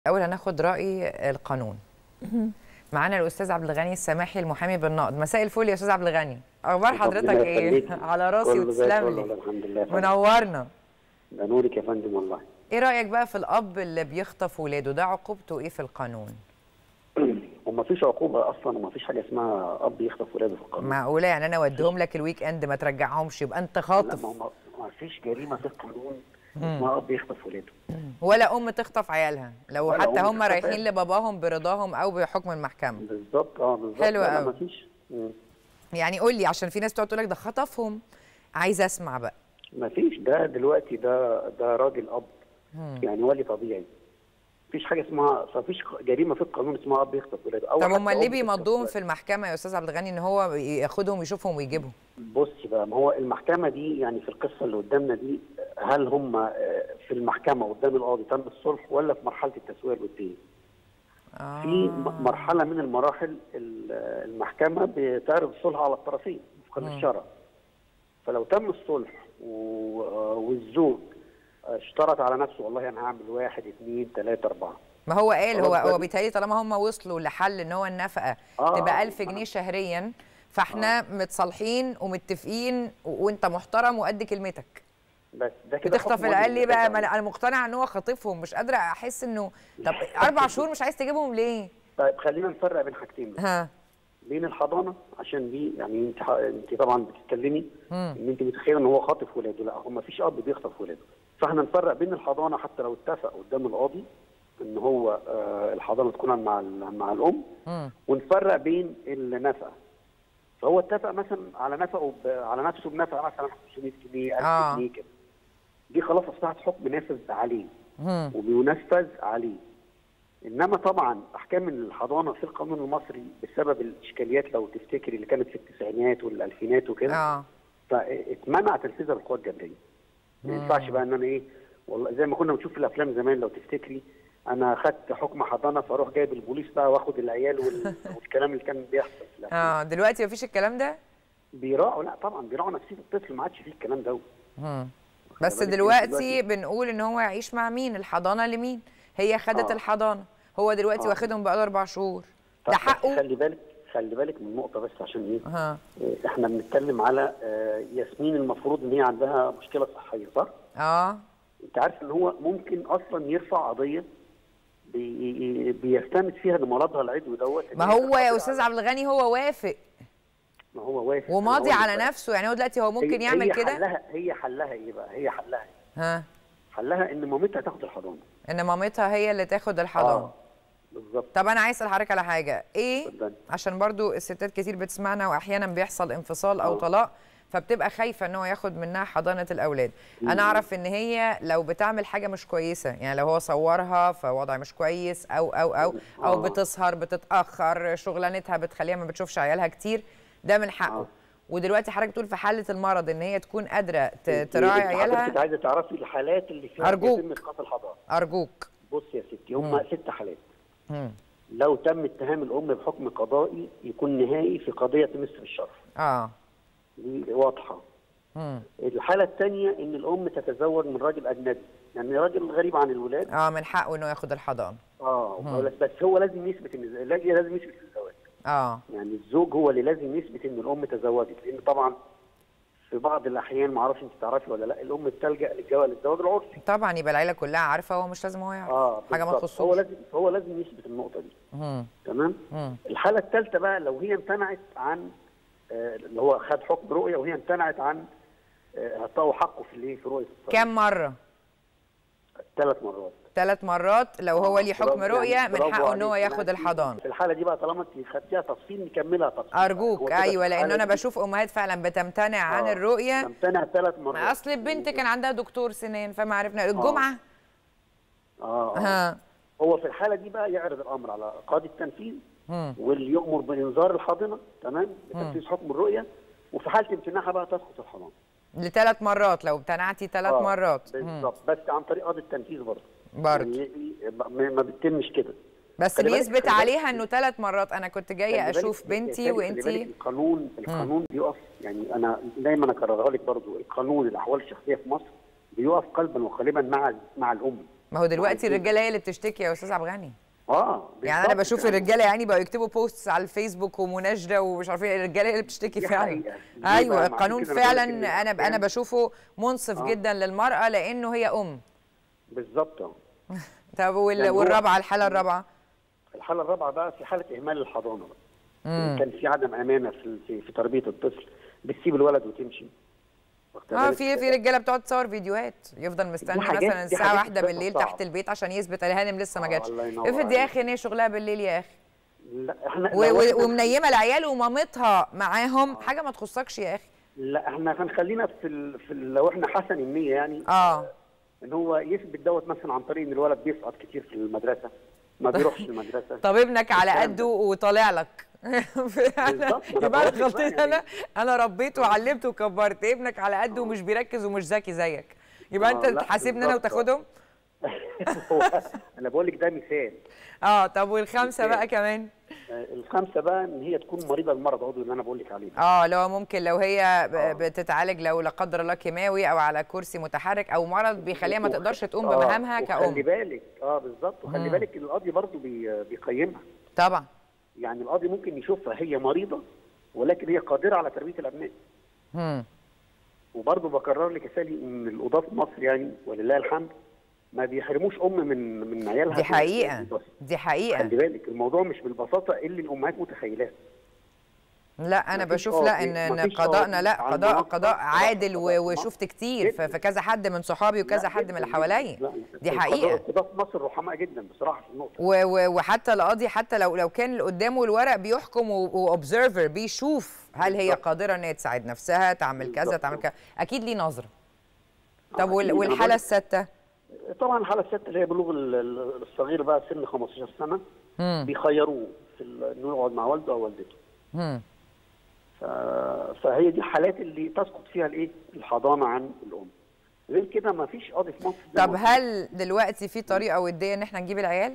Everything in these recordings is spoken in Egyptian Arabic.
الاول هناخد راي القانون معانا الاستاذ عبد الغني السماحي المحامي بالنقد مساء الفل يا استاذ عبد الغني اخبار حضرتك ربنا ايه يخليك. على راسي كله زي وتسلم الفل لي والله الحمد لله يا فندم. منورنا ده نورك يا فندم والله ايه رايك بقى في الاب اللي بيخطف ولاده ده عقوبته ايه في القانون وما فيش عقوبه اصلا وما فيش حاجه اسمها اب يخطف ولاده في القانون معقوله يعني انا اوديهم لك الويك اند ما ترجعهمش يبقى انت لا خاطف ما, ما, ما فيش جريمه في القانون اسمها اب يخطف ولاده ولا ام تخطف عيالها لو ولا حتى أم هم تخطف رايحين عيالها. لباباهم برضاهم او بحكم المحكمه بالظبط اه بالظبط حلو لا، لا، أوي. ما فيش مم. يعني قول لي عشان في ناس تقعد تقول لك ده خطفهم عايزه اسمع بقى ما فيش ده دلوقتي ده ده راجل اب يعني ولي طبيعي مفيش حاجه اسمها مفيش جريمه في القانون اسمها اب يخطف ولاده أو طب حتى امال ليه أم تخطف بيمضوهم ولاده. في المحكمه يا استاذ عبد الغني ان هو ياخدهم يشوفهم ويجيبهم بص بقى ما هو المحكمه دي يعني في القصه اللي قدامنا دي هل هم آه، في المحكمه قدام القاضي تم الصلح ولا في مرحله التسويه الوديه؟ آه. في م- مرحله من المراحل ال- المحكمه بتعرض الصلح على الطرفين وفقا للشرع فلو تم الصلح و- آه، والزوج اشترط على نفسه والله انا هعمل واحد اثنين ثلاثه اربعه ما هو قال هو خلاص هو بقى. بيتهيألي طالما هم وصلوا لحل ان هو النفقه آه، تبقى آه، 1000 آه. جنيه شهريا فاحنا متصالحين ومتفقين و- وانت محترم وقد كلمتك بس ده كده بتخطف حكم العيال واجب ليه بقى النفاذ ما عليه. انا أنا مقتنعه ان هو خاطفهم مش قادره احس انه طب اربع شهور مش عايز تجيبهم ليه طيب خلينا نفرق بين حاجتين بس. ها بين الحضانه عشان دي يعني انت ح- انت طبعا بتتكلمي ان انت متخيله ان هو خاطف ولاده لا هو ما فيش اب بيخطف ولاده فاحنا نفرق بين الحضانه حتى لو اتفق قدام القاضي ان هو آه الحضانه تكون مع ال- مع الام مم. ونفرق بين النفقه فهو اتفق مثلا على نفقه ب- على نفسه بنفقه مثلا 500 جنيه 1000 آه. جنيه كده دي خلاص اصبحت حكم نافذ عليه مم. وبينفذ عليه انما طبعا احكام الحضانه في القانون المصري بسبب الاشكاليات لو تفتكري اللي كانت في التسعينات والالفينات وكده اه فاتمنع تنفيذها بالقوى الجبريه ما ينفعش بقى ان انا ايه والله زي ما كنا بنشوف في الافلام زمان لو تفتكري انا خدت حكم حضانه فاروح جايب البوليس بقى واخد العيال وال... والكلام اللي كان بيحصل في الافلام اه دلوقتي مفيش الكلام ده بيراعوا لا طبعا بيراعوا نفسيه الطفل ما عادش فيه الكلام ده مم. بس بالك إيه دلوقتي دلوقتي؟ بنقول ان هو يعيش مع مين الحضانه لمين هي خدت آه. الحضانه هو دلوقتي آه. واخدهم بقاله اربع شهور طب ده بس حقه خلي بالك خلي بالك من نقطه بس عشان ايه ها إيه، احنا بنتكلم على آه، ياسمين المفروض ان هي عندها مشكله صحيه صح؟ اه انت عارف ان هو ممكن اصلا يرفع قضيه بي- بيستند فيها لمرضها العضوي دوت ما هو يا استاذ عبد الغني هو وافق ما هو وافق وماضي أنا هقول على لك بقى. نفسه يعني هو دلوقتي هو ممكن هي- يعمل هي كده حلها هي حلها ايه بقى؟ هي حلها ايه؟ ها حلها ان مامتها تاخد الحضانه ان مامتها هي اللي تاخد الحضانه اه بالظبط طب انا عايز اسال حضرتك على حاجه ايه اتفضلي. عشان برضو الستات كتير بتسمعنا واحيانا بيحصل انفصال او آه. طلاق فبتبقى خايفه ان هو ياخد منها حضانه الاولاد انا مم. اعرف ان هي لو بتعمل حاجه مش كويسه يعني لو هو صورها في وضع مش كويس او او او او آه. بتسهر بتتاخر شغلانتها بتخليها ما بتشوفش عيالها كتير ده من حقه آه. ودلوقتي حضرتك تقول في حاله المرض ان هي تكون قادره ت- انت- تراعي انت حضرتك عيالها عايزه تعرفي الحالات اللي فيها أرجوك. يتم اسقاط الحضانه ارجوك بص يا ستي هم ست حالات مم. لو تم اتهام الام بحكم قضائي يكون نهائي في قضيه تمس بالشرف اه دي واضحه مم. الحاله الثانيه ان الام تتزوج من راجل اجنبي يعني راجل غريب عن الولاد اه من حقه انه ياخد الحضانه اه بس بس هو لازم يثبت ان لازم لازم يثبت الزواج اه يعني الزوج هو اللي لازم يثبت ان الام تزوجت لان طبعا في بعض الاحيان ما اعرفش انت تعرفي ولا لا الام بتلجا للجواز للزواج العرفي طبعا يبقى العيله كلها عارفه هو مش لازم هو يعرف اه حاجه ما بالظبط. تخصوش هو لازم هو لازم يثبت النقطه دي مم. تمام مم. الحاله الثالثه بقى لو هي امتنعت عن آه، اللي هو خد حكم رؤيه وهي امتنعت عن آه، اعطائه حقه في الايه في رؤيه الصلاة. كم مره ثلاث مرات ثلاث مرات لو هو ليه حكم برافو رؤيه يعني، من برافو حقه ان هو عليك. ياخد أنا الحضانه في الحاله دي بقى طالما انت خدتيها تفصيل نكملها تفصيل هو ارجوك كده ايوه في لان الحالة انا دي- بشوف امهات فعلا بتمتنع عن آه، الرؤيه تمتنع ثلاث مرات ما اصل البنت كان عندها دكتور سنان فما عرفنا الجمعه اه, آه. ها هو في الحاله دي بقى يعرض الامر على قاضي التنفيذ مم. واللي يؤمر بانذار الحاضنه تمام بتنفيذ حكم الرؤيه وفي حاله امتناعها بقى تسقط الحضانه لثلاث مرات لو امتنعتي ثلاث آه، مرات مم. بالظبط بس عن طريق قاضي التنفيذ برضه برضه. يعني ي- ما ما بتتمش كده بس خلي بالك- بيثبت خلي بالك- عليها انه ثلاث مرات انا كنت جايه خلي بالك- اشوف خلي بنتي بالك- خلي بالك وانتي القانون القانون بيقف يعني انا دايما اكررها لك برضو القانون الاحوال الشخصيه في مصر بيقف قلبا وقالبا مع مع الام ما هو دلوقتي عايزين- الرجاله هي اللي بتشتكي يا استاذ عبد الغني اه يعني انا بالظبط بشوف الرجاله يعني بقوا يكتبوا بوستس على الفيسبوك ومناشده ومش عارفين الرجاله هي اللي بتشتكي دي فعلا حقيقة. دي ايوه بقى عشان القانون كده أنا بقول لك فعلا إن انا انا الأحكام- بشوفه منصف آه. جدا للمراه لانه هي ام بالظبط اه طب وال- يعني هو- والرابعه الحاله الرابعه الحاله الرابعه بقى في حاله اهمال الحضانه بقى كان في عدم امانه في في, في تربيه الطفل بتسيب الولد وتمشي واخد اه بالك؟ في في رجاله بتقعد تصور فيديوهات يفضل مستني حاجات- مثلا دي الساعه حاجات واحدة بتبقى بالليل صعبة. تحت البيت عشان يثبت الهانم لسه ما آه، جاتش الله ينور افرض يا عليك. اخي ان هي شغلها بالليل يا اخي لا احنا و- لو و- إحنا- ومنيمه العيال ومامتها معاهم حاجه ما تخصكش يا اخي لا احنا هنخلينا في ال... في ال... لو احنا حسن النيه يعني اه ان هو يثبت دوت مثلا عن طريق ان الولد بيسقط كتير في المدرسه ما بيروحش المدرسه طب ابنك على الكلام قده وطالع لك بالظبط، ما أنا يبقى بقول انا لك بقى غلطت يعني. انا انا ربيته وعلمته وكبرت ابنك على قده ومش بيركز ومش ذكي زيك يبقى آه، انت لا، تحاسبني انا بالظبط. وتاخدهم هو انا بقول لك ده مثال اه طب والخمسه مثال. بقى كمان آه، الخامسه بقى ان هي تكون مريضه المرض عضوي اللي انا بقول لك عليه ده. اه لو ممكن لو هي ب- آه. بتتعالج لو لا قدر الله كيماوي او على كرسي متحرك او مرض بيخليها ما تقدرش تقوم آه، بمهامها وخلي كأم بالك اه بالظبط وخلي مم. بالك القاضي برضه بي... بيقيمها طبعا يعني القاضي ممكن يشوفها هي مريضه ولكن هي قادره على تربيه الابناء مم. وبرضه بكرر لك يا سالي ان القضاه في مصر يعني ولله الحمد ما بيحرموش ام من من عيالها دي في- حقيقه بس دي حقيقه خلي بالك الموضوع مش بالبساطه اللي الامهات متخيلاه لا انا مفيش بشوف لا قاضي- ان ان مفيش قضاءنا قاضي لا على قضاء المنصة قضاء قضاء عادل قضاء و- في مصر وشفت كتير في جداً. في كذا حد من صحابي وكذا لا، حد جداً من اللي جداً. حواليا لا، دي القضاء- حقيقه القضاء في مصر رحماء جدا بصراحه في النقطه و- و- وحتى القاضي حتى لو لو كان اللي قدامه الورق بيحكم واوبزرفر بيشوف هل هي بالظبط. قادره ان هي تساعد نفسها تعمل كذا بالظبط. تعمل كذا اكيد ليه نظره طب آه، وال- أكيد. أنا والحاله بقول- السادسه طبعا الحاله السادسه اللي هي بلوغ ال- ال- الصغير بقى سن 15 سنه مم. بيخيروه في ال- انه يقعد مع والده او والدته مم. ف... فهي دي الحالات اللي تسقط فيها الايه الحضانه عن الام غير كده ما فيش قاضي في مصر زي طب ما قلت هل دلوقتي في طريقه وديه ان احنا نجيب العيال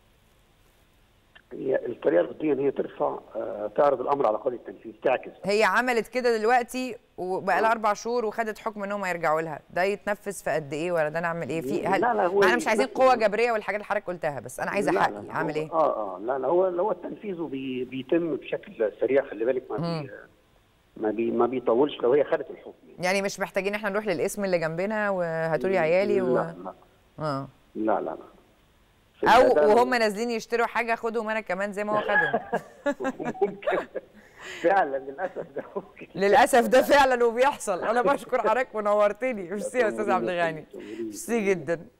هي الطريقه الوديه ان هي ترفع آه، تعرض الامر على قاضي التنفيذ تعكس هي عملت كده دلوقتي وبقى لها آه. اربع شهور وخدت حكم ان هم يرجعوا لها ده يتنفذ في قد ايه ولا ده نعمل ايه في هل لا، لا، هو احنا مش عايزين يتنفذ. قوه جبريه والحاجات اللي حضرتك قلتها بس انا عايزه لا، حقي لا، لا، اعمل هو- ايه اه اه لا لا هو هو تنفيذه بي بيتم بشكل سريع خلي بالك ما بي ما بي ما بيطولش لو هي خدت الحكم يعني. يعني مش محتاجين احنا نروح للاسم اللي جنبنا وهاتوا لي عيالي و... لا لا اه لا لا لا في او الأداء وهم نازلين يشتروا حاجه خدهم انا كمان زي ما هو خدهم ممكن فعلا للاسف ده ممكن للاسف ده فعلا وبيحصل انا بشكر حضرتك ونورتني ميرسي يا استاذ عبد الغني ميرسي جدا